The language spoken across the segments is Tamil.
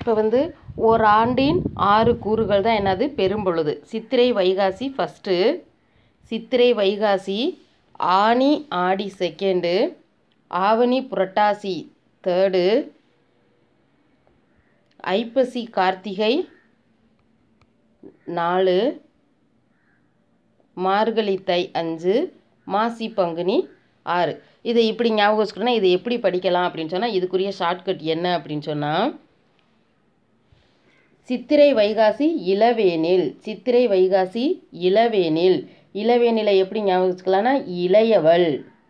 இப்போ வந்து ஒரு ஆண்டின் ஆறு கூறுகள் தான் என்னது பெரும்பொழுது சித்திரை வைகாசி ஃபஸ்ட்டு சித்திரை வைகாசி ஆனி ஆடி செகண்டு ஆவணி புரட்டாசி தேர்டு ஐப்பசி கார்த்திகை நாலு மார்கழி தை அஞ்சு மாசி பங்குனி ஆறு இதை இப்படி ஞாபகம் வச்சுக்கணும்னா இதை எப்படி படிக்கலாம் அப்படின்னு சொன்னால் இதுக்குரிய ஷார்ட்கட் என்ன அப்படின்னு சொன்னால் சித்திரை வைகாசி இளவேனில் சித்திரை வைகாசி இளவேனில் இளவேனிலை எப்படி ஞாபகம் வச்சுக்கலாம்னா இளையவள்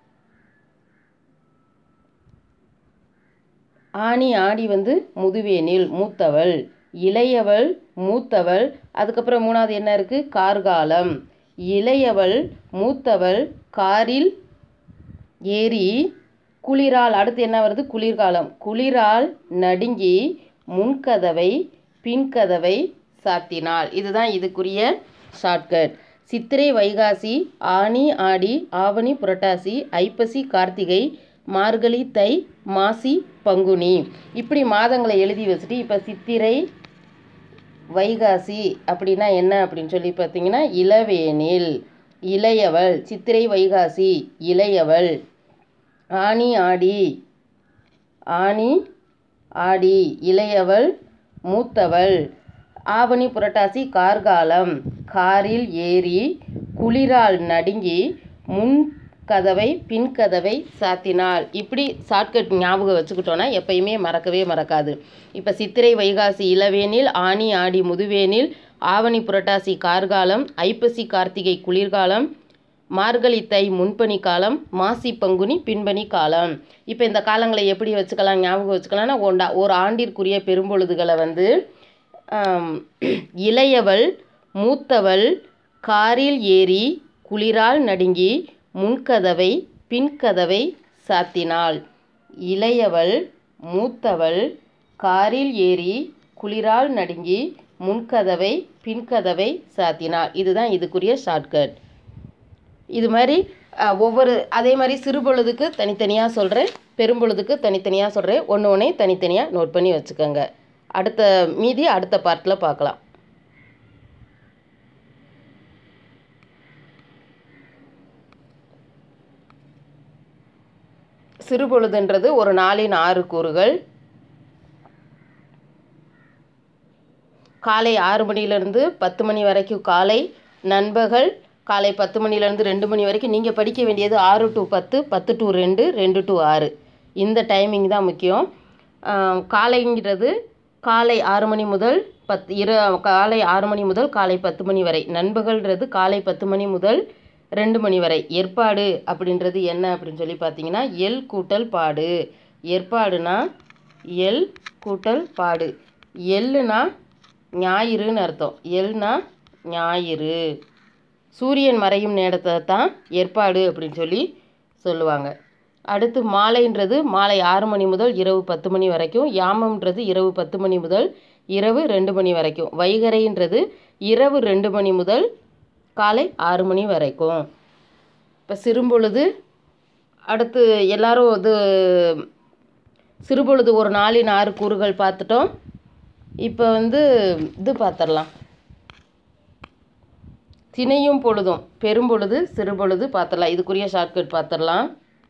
ஆனி ஆடி வந்து முதுவேனில் மூத்தவள் இளையவள் மூத்தவள் அதுக்கப்புறம் மூணாவது என்ன இருக்குது கார்காலம் இளையவள் மூத்தவள் காரில் ஏறி குளிரால் அடுத்து என்ன வருது குளிர்காலம் குளிரால் நடுங்கி முன்கதவை பின்கதவை சாத்தினாள் இதுதான் இதுக்குரிய ஷார்ட்கட் சித்திரை வைகாசி ஆனி ஆடி ஆவணி புரட்டாசி ஐப்பசி கார்த்திகை மார்கழி தை மாசி பங்குனி இப்படி மாதங்களை எழுதி வச்சுட்டு இப்போ சித்திரை வைகாசி அப்படின்னா என்ன அப்படின்னு சொல்லி பார்த்தீங்கன்னா இளவேனில் இளையவள் சித்திரை வைகாசி இளையவள் ஆனி ஆடி ஆனி ஆடி இளையவள் மூத்தவள் ஆவணி புரட்டாசி கார்காலம் காரில் ஏறி குளிரால் நடுங்கி முன் கதவை பின் கதவை சாத்தினாள் இப்படி ஷார்ட்கட் ஞாபகம் வச்சுக்கிட்டோன்னா எப்பயுமே மறக்கவே மறக்காது இப்போ சித்திரை வைகாசி இளவேனில் ஆனி ஆடி முதுவேனில் ஆவணி புரட்டாசி கார்காலம் ஐப்பசி கார்த்திகை குளிர்காலம் மார்கழி தை முன்பனி காலம் மாசி பங்குனி பின்பனி காலம் இப்போ இந்த காலங்களை எப்படி வச்சுக்கலாம் ஞாபகம் வச்சுக்கலாம்னா ஒண்டா ஒரு ஆண்டிற்குரிய பெரும்பொழுதுகளை வந்து ஆம், இளையவள் மூத்தவள் காரில் ஏறி குளிரால் நடுங்கி முன்கதவை பின்கதவை சாத்தினாள் இளையவள் மூத்தவள் காரில் ஏறி குளிரால் நடுங்கி முன்கதவை பின்கதவை சாத்தினாள் இதுதான் இதுக்குரிய ஷார்ட்கட் இது மாதிரி அஹ், ஒவ்வொரு அதே மாதிரி சிறுபொழுதுக்கு தனித்தனியாக சொல்கிறேன் பெரும்பொழுதுக்கு தனித்தனியாக சொல்கிறேன் ஒன்று ஒன்றே தனித்தனியாக நோட் பண்ணி வச்சுக்கோங்க அடுத்த மீதி அடுத்த பார்ட்டில் பார்க்கலாம் சிறுபொழுதுன்றது ஒரு நாளின் ஆறு கூறுகள் காலை ஆறு மணிலேருந்து பத்து மணி வரைக்கும் காலை நண்பகல் காலை பத்து மணிலேருந்து ரெண்டு மணி வரைக்கும் நீங்கள் படிக்க வேண்டியது ஆறு டு பத்து பத்து டு ரெண்டு ரெண்டு டு ஆறு இந்த டைமிங் தான் முக்கியம் ஆஹ் காலைங்கிறது காலை ஆறு மணி முதல் பத் இர காலை ஆறு மணி முதல் காலை பத்து மணி வரை நண்பகல்ன்றது காலை பத்து மணி முதல் ரெண்டு மணி வரை ஏற்பாடு அப்படின்றது என்ன அப்படின்னு சொல்லி பார்த்தீங்கன்னா எல் கூட்டல் பாடு ஏற்பாடுனா எல் கூட்டல் பாடு எள்ளுனா ஞாயிறுன்னு அர்த்தம் எல்னா ஞாயிறு சூரியன் மறையும் நேரத்தை தான் ஏற்பாடு அப்படின்னு சொல்லி சொல்லுவாங்க அடுத்து மாலைன்றது மாலை ஆறு மணி முதல் இரவு பத்து மணி வரைக்கும் யாமம்ன்றது இரவு பத்து மணி முதல் இரவு ரெண்டு மணி வரைக்கும் வைகரைன்றது இரவு ரெண்டு மணி முதல் காலை ஆறு மணி வரைக்கும் இப்போ சிறும்பொழுது அடுத்து எல்லாரும் இது சிறுபொழுது ஒரு நாளின் ஆறு கூறுகள் பார்த்துட்டோம் இப்போ வந்து இது பார்த்துடலாம் திணையும் பொழுதும் பெரும்பொழுது சிறுபொழுது பார்த்துடலாம் இதுக்குரிய ஷார்ட்கட் பார்த்துடலாம்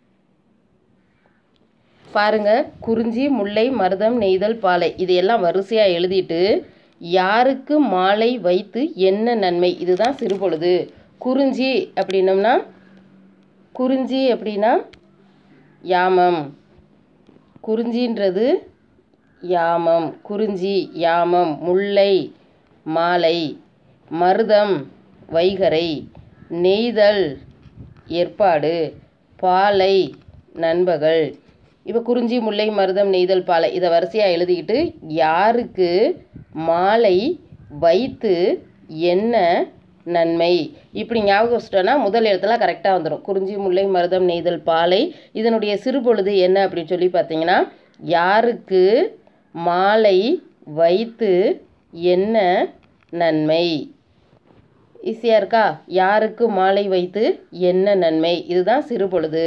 பாருங்க குறிஞ்சி முல்லை மருதம் நெய்தல் பாலை இது எல்லாம் வரிசையாக எழுதிட்டு யாருக்கு மாலை வைத்து என்ன நன்மை இதுதான் சிறுபொழுது குறிஞ்சி அப்படின்னம்னா குறிஞ்சி அப்படின்னா யாமம் குறிஞ்சின்றது யாமம் குறிஞ்சி யாமம் முல்லை மாலை மருதம் வைகரை நெய்தல் ஏற்பாடு பாலை நண்பகல் இப்போ குறிஞ்சி முல்லை மருதம் நெய்தல் பாலை இதை வரிசையாக எழுதிக்கிட்டு யாருக்கு மாலை வைத்து என்ன நன்மை இப்படி ஞாபகம் வச்சுட்டோன்னா முதல் எழுத்துல கரெக்டாக வந்துடும் குறிஞ்சி முல்லை மருதம் நெய்தல் பாலை இதனுடைய சிறுபொழுது என்ன அப்படின்னு சொல்லி பார்த்தீங்கன்னா யாருக்கு மாலை வைத்து என்ன நன்மை ஈஸியாக இருக்கா யாருக்கு மாலை வைத்து என்ன நன்மை இதுதான் சிறுபொழுது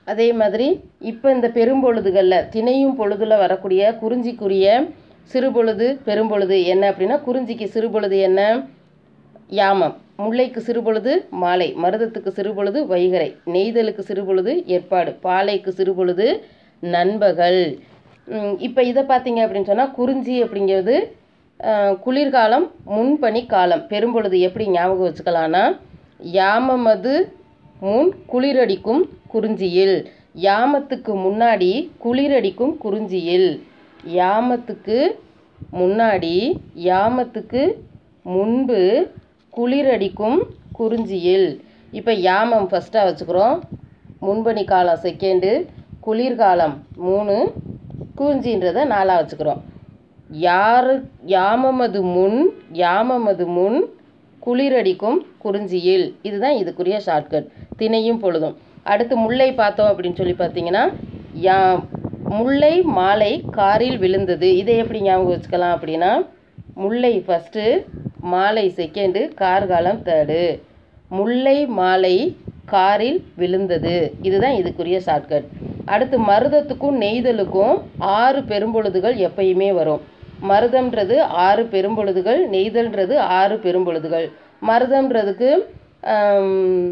அதே மாதிரி இப்போ இந்த பெரும்பொழுதுகளில் திணையும் பொழுதுல வரக்கூடிய குறிஞ்சிக்குரிய சிறுபொழுது பெரும்பொழுது என்ன அப்படின்னா குறிஞ்சிக்கு சிறுபொழுது என்ன யாமம் முல்லைக்கு சிறுபொழுது மாலை மருதத்துக்கு சிறுபொழுது வைகரை நெய்தலுக்கு சிறுபொழுது ஏற்பாடு பாலைக்கு சிறுபொழுது நண்பகல் இப்போ இதை பார்த்தீங்க அப்படின்னு சொன்னால் குறிஞ்சி அப்படிங்கிறது அஹ், குளிர்காலம் முன்பனி காலம் பெரும்பொழுது எப்படி ஞாபகம் வச்சுக்கலாம்னா யாமமது முன் குளிரடிக்கும் குறிஞ்சியில் யாமத்துக்கு முன்னாடி குளிரடிக்கும் குறிஞ்சியில் யாமத்துக்கு முன்னாடி யாமத்துக்கு முன்பு குளிரடிக்கும் குறிஞ்சியில் இப்போ யாமம் ஃபஸ்ட்டாக வச்சுக்கிறோம் முன்பனி காலம் செகண்டு குளிர்காலம் மூணு குறிஞ்சின்றதை நாலாக வச்சுக்கிறோம் யாரு யாமமது முன் யாமமது முன் குளிரடிக்கும் குறிஞ்சியில் இதுதான் இதுக்குரிய ஷார்ட்கட் திணையும் பொழுதும் அடுத்து முல்லை பார்த்தோம் அப்படின்னு சொல்லி பார்த்தீங்கன்னா யா முல்லை மாலை காரில் விழுந்தது இதை எப்படி ஞாபகம் வச்சுக்கலாம் அப்படின்னா முல்லை ஃபஸ்ட்டு மாலை செகண்டு கார்காலம் தேர்டு முல்லை மாலை காரில் விழுந்தது இதுதான் இதுக்குரிய ஷார்ட்கட் அடுத்து மருதத்துக்கும் நெய்தலுக்கும் ஆறு பெரும்பொழுதுகள் எப்பயுமே வரும் மருதம்ன்றது ஆறு பெரும்பொழுதுகள் நெய்தல்ன்றது ஆறு பெரும்பொழுதுகள் மருதம்ன்றதுக்கு ஆம்,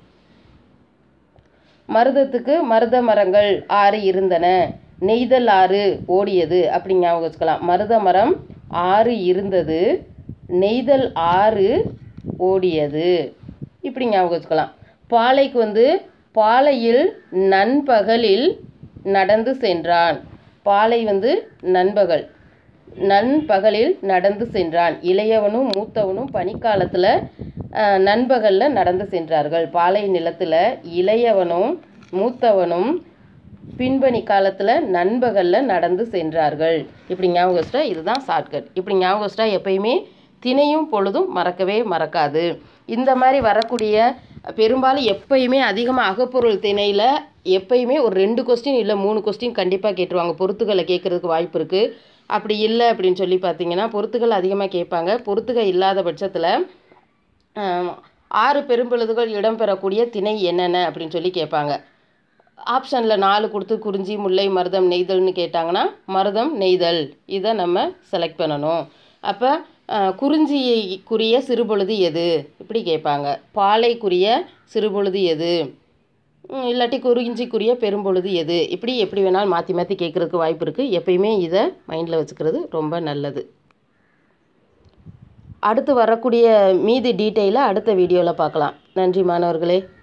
மருதத்துக்கு மருத மரங்கள் ஆறு இருந்தன நெய்தல் ஆறு ஓடியது அப்படி ஞாபகம் வச்சுக்கலாம் மருத மரம் ஆறு இருந்தது நெய்தல் ஆறு ஓடியது இப்படி ஞாபகம் வச்சுக்கலாம் பாலைக்கு வந்து பாலையில் நண்பகலில் நடந்து சென்றான் பாலை வந்து நண்பகல் நண்பகலில் நடந்து சென்றான் இளையவனும் மூத்தவனும் பனிக்காலத்தில் நண்பகலில் நடந்து சென்றார்கள் பாலை நிலத்தில் இளையவனும் மூத்தவனும் பின்பனி காலத்தில் நண்பகலில் நடந்து சென்றார்கள் இப்படி ஞாபகம் வச்சிட்டா இதுதான் ஷார்ட்கட் இப்படி ஞாபகம் வச்சிட்டா எப்பயுமே திணையும் பொழுதும் மறக்கவே மறக்காது இந்த மாதிரி வரக்கூடிய பெரும்பாலும் எப்பயுமே அதிகமாக அகப்பொருள் திணையில் எப்பயுமே ஒரு ரெண்டு கொஸ்டின் இல்லை மூணு கொஸ்டின் கண்டிப்பாக கேட்டுருவாங்க பொறுத்துக்களை கேட்குறதுக்கு வாய்ப்பு இருக்குது அப்படி இல்லை அப்படின்னு சொல்லி பார்த்தீங்கன்னா பொறுத்துகள் அதிகமாக கேட்பாங்க பொறுத்துகள் இல்லாத பட்சத்தில் ஆம், ஆறு பெரும்பொழுதுகள் இடம்பெறக்கூடிய திணை என்னென்ன அப்படின்னு சொல்லி கேட்பாங்க ஆப்ஷனில் நாலு கொடுத்து குறிஞ்சி முல்லை மருதம் நெய்தல்னு கேட்டாங்கன்னா மருதம் நெய்தல் இதை நம்ம செலக்ட் பண்ணணும் அப்போ குறிஞ்சிக்குரிய சிறுபொழுது எது இப்படி கேட்பாங்க பாலைக்குரிய சிறுபொழுது எது ம், இல்லாட்டி குறிஞ்சிக்குரிய பெரும்பொழுது எது இப்படி எப்படி வேணாலும் மாற்றி மாற்றி கேட்குறதுக்கு வாய்ப்பு இருக்குது எப்பயுமே இதை மைண்டில் வச்சுக்கிறது ரொம்ப நல்லது அடுத்து வரக்கூடிய மீதி டீட்டெயிலை அடுத்த வீடியோவில் பார்க்கலாம் நன்றி மாணவர்களே